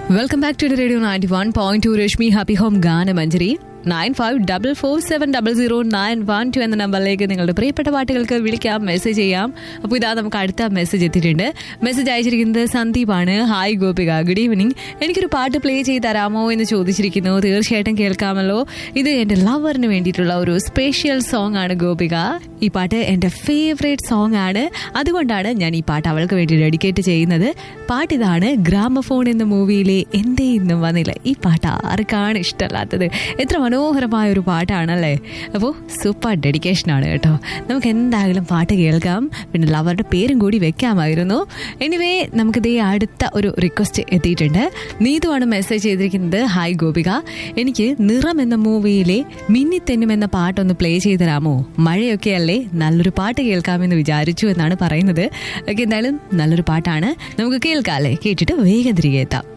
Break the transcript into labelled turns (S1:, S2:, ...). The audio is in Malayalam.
S1: welcome back to radio ninety one point two Rashmi happy home ഗാനമഞ്ജരി nine five double four seven double zero nine one two എന്ന നമ്പറിലേക്ക് നിങ്ങളുടെ പ്രിയപ്പെട്ട പാട്ടുകൾക്ക് വിളിക്കാം മെസ്സേജ് ചെയ്യാം അപ്പോൾ ഇതാ നമുക്ക് അടുത്ത മെസ്സേജ് എത്തിയിട്ടുണ്ട് മെസ്സേജ് അയച്ചിരിക്കുന്നത് സന്ദീപാണ് ഹായ് ഗോപിക ഗുഡ് ഈവനിങ് എനിക്കൊരു പാട്ട് പ്ലേ ചെയ്ത് തരാമോ എന്ന് ചോദിച്ചിരിക്കുന്നു തീർച്ചയായിട്ടും കേൾക്കാമല്ലോ ഇത് എൻ്റെ ലവറിന് വേണ്ടിയിട്ടുള്ള ഒരു സ്പെഷ്യൽ സോങ് ആണ് ഗോപിക ഈ പാട്ട് എൻ്റെ ഫേവറേറ്റ് സോങ് ആണ് അതുകൊണ്ടാണ് ഞാൻ ഈ പാട്ട് അവൾക്ക് വേണ്ടി ഡെഡിക്കേറ്റ് ചെയ്യുന്നത് പാട്ട് ഇതാണ് ഗ്രാമഫോൺ എന്ന മൂവിയിലെ എന്തേ ഇന്നും വന്നില്ല ഈ പാട്ട് ആർക്കാണ് ഇഷ്ടമല്ലാത്തത് എത്ര മനോഹരമായ ഒരു പാട്ടാണല്ലേ അപ്പോൾ സൂപ്പർ ഡെഡിക്കേഷൻ ആണ് കേട്ടോ നമുക്ക് എന്തായാലും പാട്ട് കേൾക്കാം പിന്നെ ലവറുടെ പേരും കൂടി വെക്കാമായിരുന്നു എനിവേ നമുക്കിതേ അടുത്ത ഒരു റിക്വസ്റ്റ് എത്തിയിട്ടുണ്ട് നീതുവാണ് മെസ്സേജ് ചെയ്തിരിക്കുന്നത് ഹായ് ഗോപിക എനിക്ക് നിറം എന്ന മൂവിയിലെ മിന്നിത്തെന്നും എന്ന പാട്ടൊന്ന് പ്ലേ ചെയ്ത് തരാമോ മഴയൊക്കെ അല്ലേ നല്ലൊരു പാട്ട് കേൾക്കാമെന്ന് വിചാരിച്ചു എന്നാണ് പറയുന്നത് ഓക്കെ എന്തായാലും നല്ലൊരു പാട്ടാണ് നമുക്ക് കേൾക്കാം അല്ലേ കേട്ടിട്ട് വേഗം തിരികെ എത്താം